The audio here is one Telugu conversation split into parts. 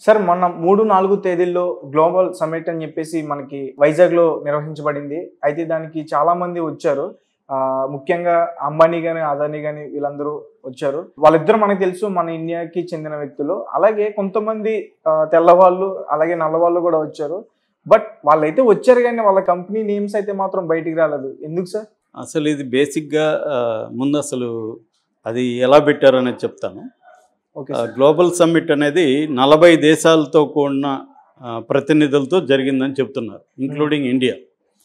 సార్ మొన్న మూడు నాలుగు తేదీల్లో గ్లోబల్ సమ్మిట్ అని చెప్పేసి మనకి వైజాగ్ లో నిర్వహించబడింది అయితే దానికి చాలా మంది వచ్చారు ఆ, ముఖ్యంగా అంబానీ గాని అదానీ గాని వీళ్ళందరూ వచ్చారు వాళ్ళిద్దరు మనకు తెలుసు మన ఇండియాకి చెందిన వ్యక్తులు అలాగే కొంతమంది ఆ, తెల్లవాళ్ళు అలాగే నల్లవాళ్ళు కూడా వచ్చారు బట్ వాళ్ళైతే వచ్చారు కానీ వాళ్ళ కంపెనీ నేమ్స్ అయితే మాత్రం బయటికి రాలేదు ఎందుకు సార్ అసలు ఇది బేసిక్గా ఆ, ముందు అసలు అది ఎలా పెట్టారనేది చెప్తాను ఓకే ఆ, సార్ గ్లోబల్ సమ్మిట్ అనేది నలభై దేశాలతో కూడిన ఆ, ప్రతినిధులతో జరిగిందని చెప్తున్నారు ఇంక్లూడింగ్ ఇండియా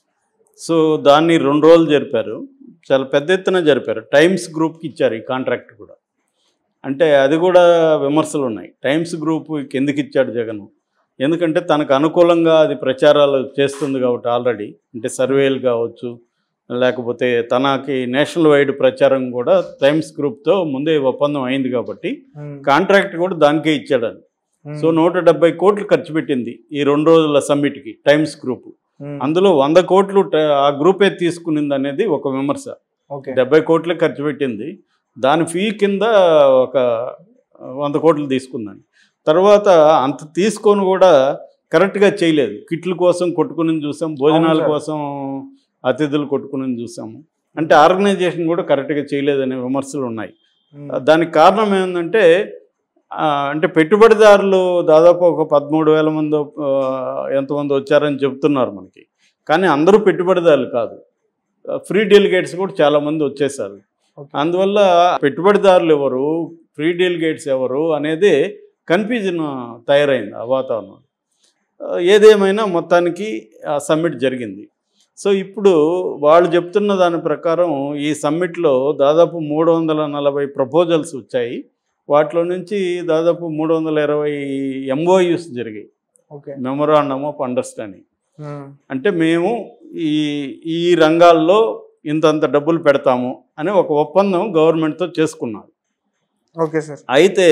సో దాన్ని రెండు రోజులు జరిపారు చాలా పెద్ద ఎత్తున జరిపారు టైమ్స్ గ్రూప్కి ఇచ్చారు ఈ కాంట్రాక్ట్ కూడా అంటే అది కూడా విమర్శలు ఉన్నాయి టైమ్స్ గ్రూప్ ఎందుకు ఇచ్చాడు జగన్ ఎందుకంటే తనకు అనుకూలంగా అది ప్రచారాలు చేస్తుంది కాబట్టి ఆల్రెడీ అంటే సర్వేలు కావచ్చు లేకపోతే తనకి నేషనల్ వైడ్ ప్రచారం కూడా టైమ్స్ గ్రూప్తో ముందే ఒప్పందం అయింది కాబట్టి ఉమ్, కాంట్రాక్ట్ కూడా దానికే ఇచ్చాడని ఉమ్, సో నూట డెబ్బై కోట్లు ఖర్చు పెట్టింది ఈ రెండు రోజుల సమ్మిట్కి టైమ్స్ గ్రూప్ ఉమ్, అందులో వంద కోట్లు ట- ఆ గ్రూపే తీసుకునింది అనేది ఒక విమర్శ ఓకే డెబ్బై కోట్లే ఖర్చు పెట్టింది దాని ఫీ కింద ఒక వంద కోట్లు తీసుకుందని తర్వాత అంత తీసుకొని కూడా కరెక్ట్గా చేయలేదు కిట్ల కోసం కొట్టుకుని చూసాం భోజనాల సార్. కోసం అతిథులు కొట్టుకుని చూసాము అంటే ఆర్గనైజేషన్ కూడా కరెక్ట్గా చేయలేదనే విమర్శలు ఉన్నాయి ఉమ్, దానికి కారణం ఏంటంటే ఆ, అంటే పెట్టుబడిదారులు దాదాపు ఒక పదమూడు వేల మంది ఆ, ఎంతమంది వచ్చారని చెప్తున్నారు మనకి కానీ అందరూ పెట్టుబడిదారులు కాదు ఫ్రీ డెలిగేట్స్ కూడా చాలామంది వచ్చేసారు ఓకే. అందువల్ల పెట్టుబడిదారులు ఎవరు ఫ్రీ డెలిగేట్స్ ఎవరు అనేది కన్ఫ్యూజన్ తయారైంది ఆ వాతావరణం ఆ, ఏదేమైనా మొత్తానికి ఆ సమ్మిట్ జరిగింది సో ఇప్పుడు వాళ్ళు చెప్తున్న దాని ప్రకారం ఈ సమ్మిట్లో దాదాపు మూడు వందల నలభై ప్రపోజల్స్ వచ్చాయి వాటిలో నుంచి దాదాపు మూడు వందల ఇరవై ఎంఓయూస్ జరిగాయి okay memorandum of understanding um, అంటే మేము ఈ ఈ రంగాల్లో ఇంతంత డబ్బులు పెడతాము అని ఒక ఒప్పందం గవర్నమెంట్తో చేసుకున్నారు ఓకే సార్ అయితే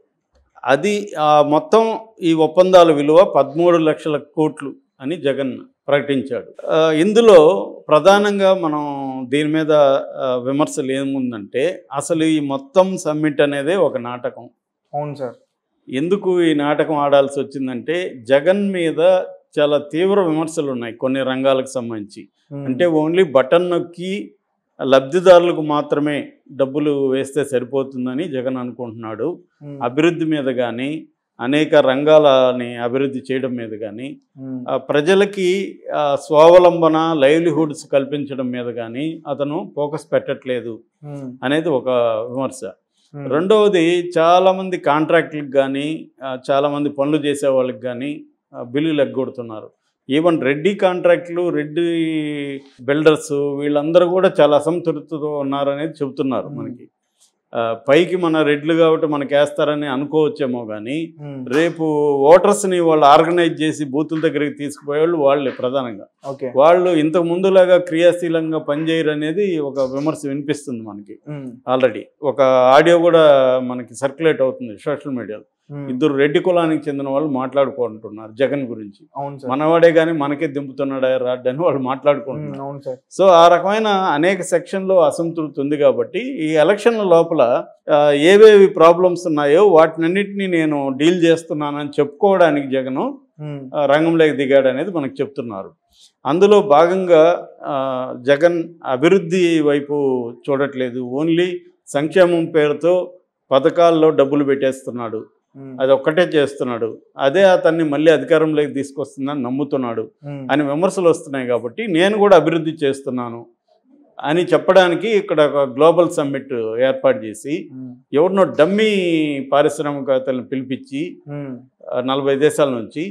అది ఆ మొత్తం ఈ ఒప్పందాల విలువ పదమూడు లక్షల కోట్లు అని జగన్ ప్రకటించాడు ఆ, ఇందులో ప్రధానంగా మనం దీని మీద ఆ, విమర్శలు ఏముందంటే అసలు ఈ మొత్తం సమ్మిట్ అనేదే ఒక నాటకం అవును సార్ ఎందుకు ఈ నాటకం ఆడాల్సి వచ్చిందంటే జగన్ మీద చాలా తీవ్ర విమర్శలు ఉన్నాయి కొన్ని రంగాలకు సంబంధించి ఉమ్, అంటే ఓన్లీ బటన్ నొక్కి లబ్ధిదారులకు మాత్రమే డబ్బులు వేస్తే సరిపోతుందని జగన్ అనుకుంటున్నాడు ఉమ్, అభివృద్ధి మీద కానీ అనేక రంగాలని అభివృద్ధి చేయడం మీద కానీ ఉమ్, ఆ, ప్రజలకి ఆ, స్వావలంబన లైవ్లీహుడ్స్ కల్పించడం మీద కానీ అతను ఫోకస్ పెట్టట్లేదు ఉమ్, అనేది ఒక విమర్శ ఉమ్, రెండవది చాలామంది కాంట్రాక్టులకు కానీ చాలామంది పనులు చేసే వాళ్ళకి కానీ బిల్లులు ఎగ్గొడుతున్నారు ఈవెన్ రెడ్డి కాంట్రాక్టులు రెడ్డి బిల్డర్స్ వీళ్ళందరూ కూడా చాలా అసంతృప్తితో ఉన్నారనేది చెబుతున్నారు Hmm. మనకి ఆ, పైకి మన రెడ్లు కాబట్టి మనకి వేస్తారని అనుకోవచ్చేమో కానీ ఉమ్, రేపు ఓటర్స్ని వాళ్ళు ఆర్గనైజ్ చేసి బూతుల దగ్గరికి తీసుకుపోయేవాళ్ళు వాళ్ళే ప్రధానంగా ఓకే వాళ్ళు ఇంతకు ముందులాగా క్రియాశీలంగా పనిచేయరు అనేది ఒక విమర్శ వినిపిస్తుంది మనకి ఉమ్, ఆల్రెడీ ఒక ఆడియో కూడా మనకి సర్క్యులేట్ అవుతుంది సోషల్ మీడియాలో ఉమ్, ఇద్దరు రెడ్డి కులానికి చెందిన వాళ్ళు మాట్లాడుకుంటున్నారు జగన్ గురించి అవును సార్ మనవాడే కానీ మనకే దింపుతున్నాడా రాడ్ అని వాళ్ళు ఉమ్, మాట్లాడుకుంటున్నారు అవును సార్ సో ఆ రకమైన అనేక సెక్షన్లో అసంతృప్తి ఉంది కాబట్టి ఈ ఎలక్షన్ల లోపల ఆ, ఏవేవి ప్రాబ్లమ్స్ ఉన్నాయో వాటినన్నిటినీ నేను డీల్ చేస్తున్నానని చెప్పుకోవడానికి జగన్ ఉమ్, ఆ, రంగంలోకి దిగాడు అనేది మనకు చెప్తున్నారు అందులో భాగంగా ఆ, జగన్ అభివృద్ధి వైపు చూడట్లేదు ఓన్లీ సంక్షేమం పేరుతో పథకాల్లో డబ్బులు పెట్టేస్తున్నాడు ఉమ్, అది ఒక్కటే చేస్తున్నాడు అదే అతన్ని మళ్ళీ అధికారంలోకి తీసుకొస్తుందని నమ్ముతున్నాడు ఉమ్, అని విమర్శలు వస్తున్నాయి కాబట్టి నేను కూడా అభివృద్ధి చేస్తున్నాను అని చెప్పడానికి ఇక్కడ ఒక గ్లోబల్ సమ్మిట్ ఏర్పాటు చేసి ఉమ్, ఎవరినో డమ్మీ పారిశ్రామికవేత్తలను పిలిపించి ఉమ్, ఆ, నలభై దేశాల నుంచి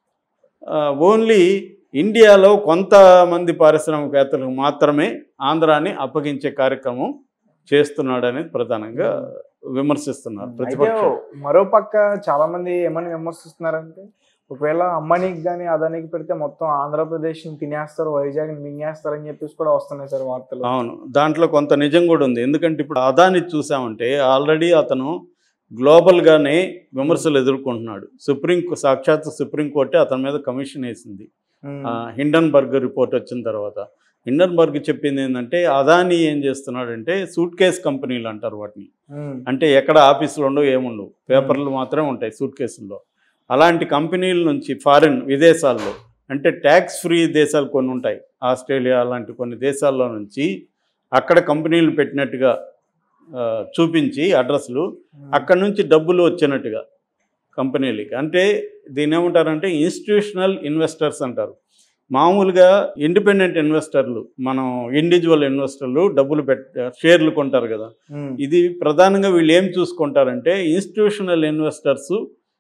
ఆ, ఓన్లీ ఇండియాలో కొంతమంది పారిశ్రామికవేత్తలకు మాత్రమే ఆంధ్రాని అప్పగించే కార్యక్రమం చేస్తున్నాడు అనేది ప్రధానంగా విమర్శిస్తున్నారు అయితే ప్రతిపక్షం మరో పక్క చాలా మంది ఏమని విమర్శిస్తున్నారంటే ఒకవేళ అమ్మానికి కానీ అదానికి పెడితే మొత్తం ఆంధ్రప్రదేశ్ ని తినేస్తారు వైజాగ్ మింగేస్తారు అని చెప్పేసి కూడా వస్తున్నాయి సార్ వార్తలు అవును దాంట్లో కొంత నిజం కూడా ఉంది ఎందుకంటే ఇప్పుడు అదాని చూసామంటే ఆల్రెడీ అతను గ్లోబల్గానే విమర్శలు ఎదుర్కొంటున్నాడు సుప్రీం సాక్షాత్ సుప్రీంకోర్టే అతని మీద కమిషన్ వేసింది ఉమ్, ఆ, హిండన్బర్గ్ రిపోర్ట్ వచ్చిన తర్వాత హిండన్బర్గ్ చెప్పింది ఏంటంటే అదాని ఏం చేస్తున్నాడంటే సూట్ కేస్ కంపెనీలు అంటారు వాటిని ఉమ్, అంటే ఎక్కడ ఆఫీసులు ఉండవు ఏముండవు పేపర్లు మాత్రమే ఉంటాయి సూట్ కేసుల్లో అలాంటి కంపెనీల నుంచి ఫారిన్ విదేశాల్లో అంటే ట్యాక్స్ ఫ్రీ దేశాలు కొన్ని ఉంటాయి ఆస్ట్రేలియా అలాంటి కొన్ని దేశాల్లో నుంచి అక్కడ కంపెనీలు పెట్టినట్టుగా ఆ, చూపించి అడ్రస్లు అక్కడ నుంచి డబ్బులు వచ్చినట్టుగా కంపెనీలకి అంటే దీని ఏమంటారంటే ఇన్స్టిట్యూషనల్ ఇన్వెస్టర్స్ అంటారు మామూలుగా ఇండిపెండెంట్ ఇన్వెస్టర్లు మనం ఇండివిజువల్ ఇన్వెస్టర్లు డబ్బులు పెట్ షేర్లు కొంటారు కదా ఉమ్, ఇది ప్రధానంగా వీళ్ళు ఏం చూసుకుంటారంటే ఇన్స్టిట్యూషనల్ ఇన్వెస్టర్స్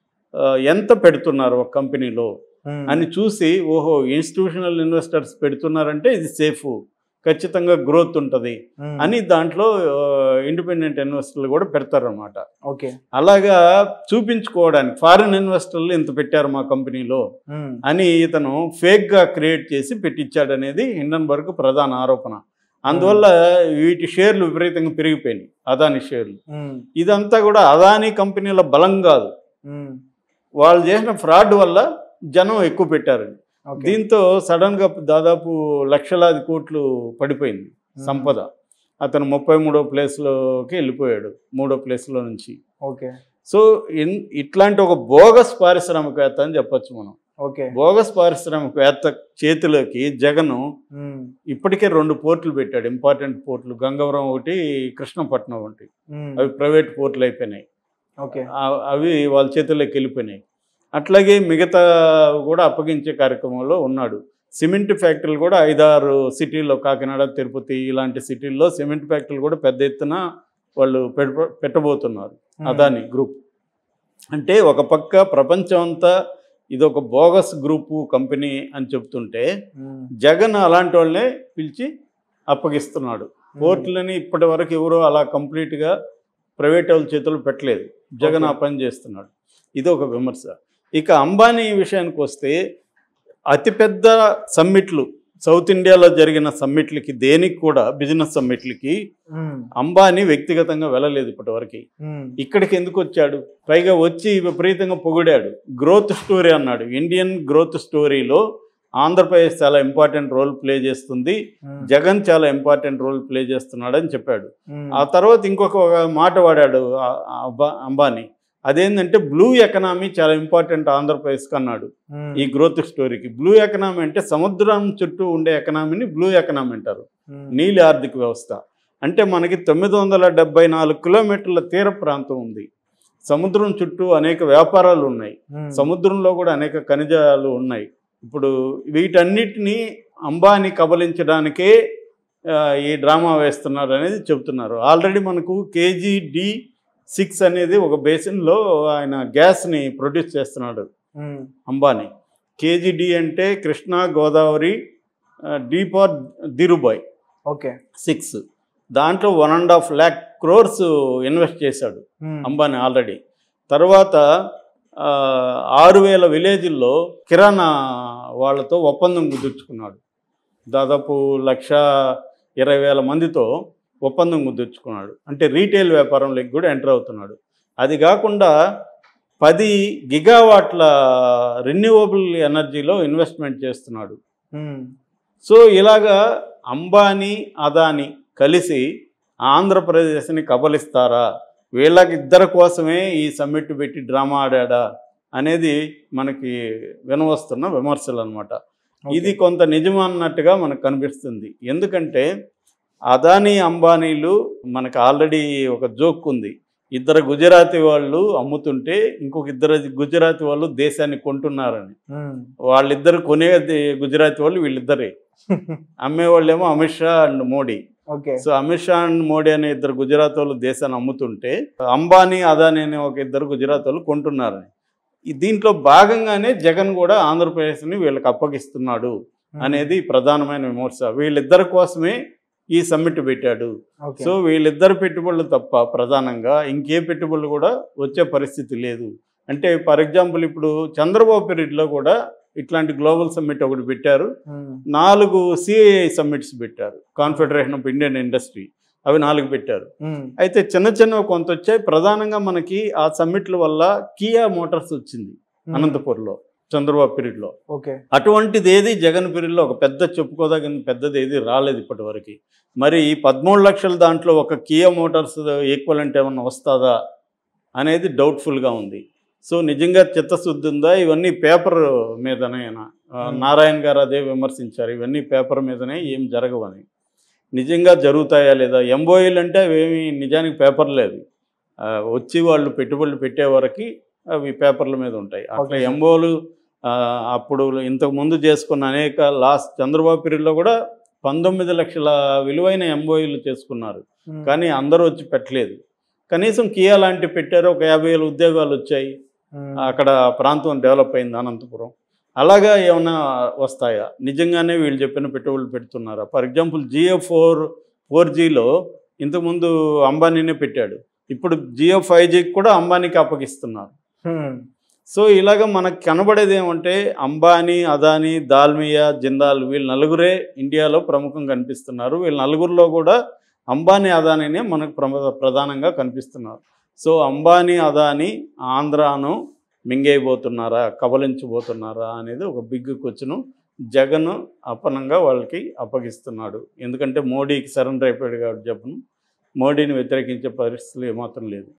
ఎంత పెడుతున్నారు ఒక కంపెనీలో ఉమ్, అని చూసి ఓహో ఇన్స్టిట్యూషనల్ ఇన్వెస్టర్స్ పెడుతున్నారంటే ఇది సేఫ్ ఖచ్చితంగా గ్రోత్ ఉంటుంది ఉమ్, అని దాంట్లో ఇండిపెండెంట్ ఇన్వెస్టర్లు కూడా పెడతారన్నమాట ఓకే అలాగా చూపించుకోవడానికి ఫారిన్ ఇన్వెస్టర్లు ఇంత పెట్టారు మా కంపెనీలో ఉమ్, అని ఇతను ఫేక్గా క్రియేట్ చేసి పెట్టించాడనేది హిండన్బర్గ్ ప్రధాన ఆరోపణ అందువల్ల వీటి షేర్లు విపరీతంగా పెరిగిపోయినాయి అదాని షేర్లు ఉమ్, ఇదంతా కూడా అదాని కంపెనీల బలం కాదు ఉమ్, వాళ్ళు చేసిన ఫ్రాడ్ వల్ల జనం ఎక్కువ పెట్టారు ఓకే. దీంతో సడన్గా దాదాపు లక్షలాది కోట్లు పడిపోయింది ఉమ్, సంపద అతను ముప్పై మూడో ప్లేస్లోకి వెళ్ళిపోయాడు మూడో ప్లేస్లో నుంచి ఓకే సో ఇన్ ఇట్లాంటి ఒక బోగస్ పారిశ్రామికవేత్త అని చెప్పొచ్చు మనం ఓకే బోగస్ పారిశ్రామికవేత్త చేతిలోకి జగన్ ఉమ్, ఇప్పటికే రెండు పోర్టులు పెట్టాడు ఇంపార్టెంట్ పోర్టులు గంగవరం ఒకటి కృష్ణపట్నం ఒకటి ఉమ్, అవి ప్రైవేట్ పోర్టులు అయిపోయినాయి ఓకే ఆ- అవి వాళ్ళ చేతుల్లోకి వెళ్ళిపోయినాయి అట్లాగే మిగతా కూడా అప్పగించే కార్యక్రమంలో ఉన్నాడు సిమెంట్ ఫ్యాక్టరీలు కూడా ఐదారు సిటీల్లో కాకినాడ తిరుపతి ఇలాంటి సిటీల్లో సిమెంట్ ఫ్యాక్టరీలు కూడా పెద్ద ఎత్తున వాళ్ళు పెట్ట పెట్టబోతున్నారు ఉమ్, అదాని గ్రూప్ అంటే ఒక పక్క ప్రపంచం అంతా ఇది ఒక బోగస్ గ్రూపు కంపెనీ అని చెప్తుంటే ఉమ్, జగన్ అలాంటి వాళ్ళనే పిలిచి అప్పగిస్తున్నాడు ఉమ్, పోర్టులని ఇప్పటి వరకు ఎవరో అలా కంప్లీట్గా ప్రైవేట్ వాళ్ళ చేతులు పెట్టలేదు జగన్ ఆ Okay. పని చేస్తున్నాడు ఇది ఒక విమర్శ ఇక అంబానీ విషయానికి వస్తే అతిపెద్ద సమ్మిట్లు సౌత్ ఇండియాలో జరిగిన సమ్మిట్లకి దేనికి కూడా బిజినెస్ సమ్మిట్లకి ఉమ్, అంబానీ వ్యక్తిగతంగా వెళ్ళలేదు ఇప్పటివరకు ఉమ్, ఇక్కడికి ఎందుకు వచ్చాడు పైగా వచ్చి విపరీతంగా పొగిడాడు గ్రోత్ స్టోరీ అన్నాడు ఇండియన్ గ్రోత్ స్టోరీలో ఆంధ్రప్రదేశ్ చాలా ఇంపార్టెంట్ రోల్ ప్లే చేస్తుంది ఉమ్, జగన్ చాలా ఇంపార్టెంట్ రోల్ ప్లే చేస్తున్నాడు అని చెప్పాడు ఉమ్, ఆ తర్వాత ఇంకొక మాట వాడాడు ఆ- ఆ అబ్బా- అంబానీ అదేంటంటే బ్లూ ఎకనామీ చాలా ఇంపార్టెంట్ ఆంధ్రప్రదేశ్కి అన్నాడు ఉమ్, ఈ గ్రోత్ స్టోరీకి బ్లూ ఎకనామీ అంటే సముద్రం చుట్టూ ఉండే ఎకనామీని బ్లూ ఎకనామీ అంటారు ఉమ్, నీలి ఆర్థిక వ్యవస్థ అంటే మనకి తొమ్మిది వందల డెబ్బై నాలుగు కిలోమీటర్ల తీర ప్రాంతం ఉంది సముద్రం చుట్టూ అనేక వ్యాపారాలు ఉన్నాయి ఉమ్, సముద్రంలో కూడా అనేక ఖనిజాలు ఉన్నాయి ఇప్పుడు వీటన్నిటినీ అంబానీ కబలించడానికే ఆ, ఈ డ్రామా వేస్తున్నారు అనేది చెబుతున్నారు ఆల్రెడీ మనకు కేజీ డి సిక్స్ అనేది ఒక బేసిన్లో ఆయన గ్యాస్ని ప్రొడ్యూస్ చేస్తున్నాడు ఉమ్, అంబానీ కేజీడి అంటే కృష్ణా గోదావరి డీపార్ దిరుబాయ్ ఓకే సిక్స్ దాంట్లో one and half lakh crores invest చేశాడు ఉమ్, అంబానీ ఆల్రెడీ తర్వాత ఆ, ఆరు వేల విలేజ్ల్లో కిరాణా వాళ్ళతో ఒప్పందం కుదుర్చుకున్నాడు దాదాపు లక్ష ఇరవై వేల మందితో ఒప్పందం కుదుర్చుకున్నాడు అంటే రీటైల్ వ్యాపారంలోకి కూడా ఎంటర్ అవుతున్నాడు అది కాకుండా పది గిగావాట్ల రెన్యూవబుల్ ఎనర్జీలో ఇన్వెస్ట్మెంట్ చేస్తున్నాడు ఉమ్, సో ఇలాగా అంబానీ అదానీ కలిసి ఆంధ్రప్రదేశ్ని కబలిస్తారా వీళ్ళకి ఇద్దరి కోసమే ఈ సమ్మిట్ పెట్టి డ్రామా ఆడాడా అనేది మనకి వినవస్తున్న విమర్శలు అనమాట ఓకే. ఇది కొంత నిజం అన్నట్టుగా మనకు కనిపిస్తుంది ఎందుకంటే అదానీ అంబానీలు మనకు ఆల్రెడీ ఒక జోక్ ఉంది ఇద్దరు గుజరాతీ వాళ్ళు అమ్ముతుంటే ఇంకొక ఇద్దరు గుజరాతీ వాళ్ళు దేశాన్ని కొంటున్నారని ఉమ్, వాళ్ళిద్దరు కొనేది గుజరాతీ వాళ్ళు వీళ్ళిద్దరే అమ్మేవాళ్ళేమో Amit Shah and Modi okay so Amit Shah and Modi అనే ఇద్దరు గుజరాత్ వాళ్ళు దేశాన్ని అమ్ముతుంటే అంబానీ అదానీ అనే ఒక ఇద్దరు గుజరాత్ వాళ్ళు కొంటున్నారని ఈ దీంట్లో భాగంగానే జగన్ కూడా ఆంధ్రప్రదేశ్ని వీళ్ళకి అప్పగిస్తున్నాడు అనేది ప్రధానమైన విమర్శ వీళ్ళిద్దరి కోసమే ఈ సమ్మిట్ పెట్టాడు ఓకే సో వీళ్ళిద్దరు పెట్టుబడులు తప్ప ప్రధానంగా ఇంకే పెట్టుబడులు కూడా వచ్చే పరిస్థితి లేదు అంటే ఫర్ ఎగ్జాంపుల్ ఇప్పుడు చంద్రబాబు పీరియడ్లో కూడా ఇట్లాంటి గ్లోబల్ సమ్మిట్ ఒకటి పెట్టారు ఉమ్, నాలుగు సిఐఐ సమ్మిట్స్ పెట్టారు కాన్ఫెడరేషన్ ఆఫ్ ఇండియన్ ఇండస్ట్రీ అవి నాలుగు పెట్టారు ఉమ్, అయితే చిన్న చిన్నవి కొంత వచ్చాయి ప్రధానంగా మనకి ఆ సమ్మిట్ల వల్ల కియా మోటార్స్ వచ్చింది ఉమ్, అనంతపూర్లో చంద్రబాబు పీరియడ్లో ఓకే అటువంటిది ఏది జగన్ పీరియడ్లో ఒక పెద్ద చెప్పుకోదగిన పెద్దది ఏది రాలేదు ఇప్పటి వరకు మరి ఈ పదమూడు లక్షల దాంట్లో ఒక కియా మోటార్స్ ఈక్వలెంట్ ఏమన్నా వస్తుందా అనేది డౌట్ఫుల్గా ఉంది సో నిజంగా చిత్తశుద్ధి ఉందా ఇవన్నీ పేపర్ మీదనే ఆ, Hmm. నారాయణ గారు అదే విమర్శించారు ఇవన్నీ పేపర్ మీదనే ఏం జరగవని నిజంగా జరుగుతాయా లేదా ఎంబోయిలు అంటే అవేమి నిజానికి పేపర్ లేదు ఆ, వచ్చి వాళ్ళు పెట్టుబడులు పెట్టే వరకు అవి పేపర్ల మీద ఉంటాయి అట్లా Okay, sir. ఎంబోలు ఆ, అప్పుడు ఇంతకు ముందు చేసుకున్న అనేక లాస్ట్ చంద్రబాబు పీరియడ్లో కూడా పంతొమ్మిది లక్షల విలువైన ఎంబోయిలు చేసుకున్నారు ఉమ్, కానీ అందరూ వచ్చి పెట్టలేదు కనీసం కియా లాంటి పెట్టారు ఒక యాభై వేల ఉద్యోగాలు వచ్చాయి ఉమ్, అక్కడ ప్రాంతం డెవలప్ అయింది అనంతపురం అలాగా ఏమైనా వస్తాయా నిజంగానే వీళ్ళు చెప్పిన పెట్టుబడులు పెడుతున్నారా for example Jio four four జీలో ఇంతకుముందు అంబానీనే పెట్టాడు ఇప్పుడు జియో ఫైవ్ జీకి కూడా అంబానీకి అప్పగిస్తున్నారు ఉమ్, సో ఇలాగ మనకు కనబడేది ఏమంటే అంబానీ అదానీ దాల్మియా జిందాల్ వీళ్ళు నలుగురే ఇండియాలో ప్రముఖంగా కనిపిస్తున్నారు వీళ్ళ నలుగురిలో కూడా అంబానీ అదానీనే మనకు ప్రమ ప్రధానంగా కనిపిస్తున్నారు సో అంబానీ అదానీ ఆంధ్రాను మింగేయబోతున్నారా కబలించబోతున్నారా అనేది ఒక బిగ్ క్వశ్చన్ జగన్ అపనంగా వాళ్ళకి అప్పగిస్తున్నాడు ఎందుకంటే మోడీకి సరెండర్ అయిపోయాడు కాబట్టి జగన్ మోడీని వ్యతిరేకించే పరిస్థితులు ఏమాత్రం లేదు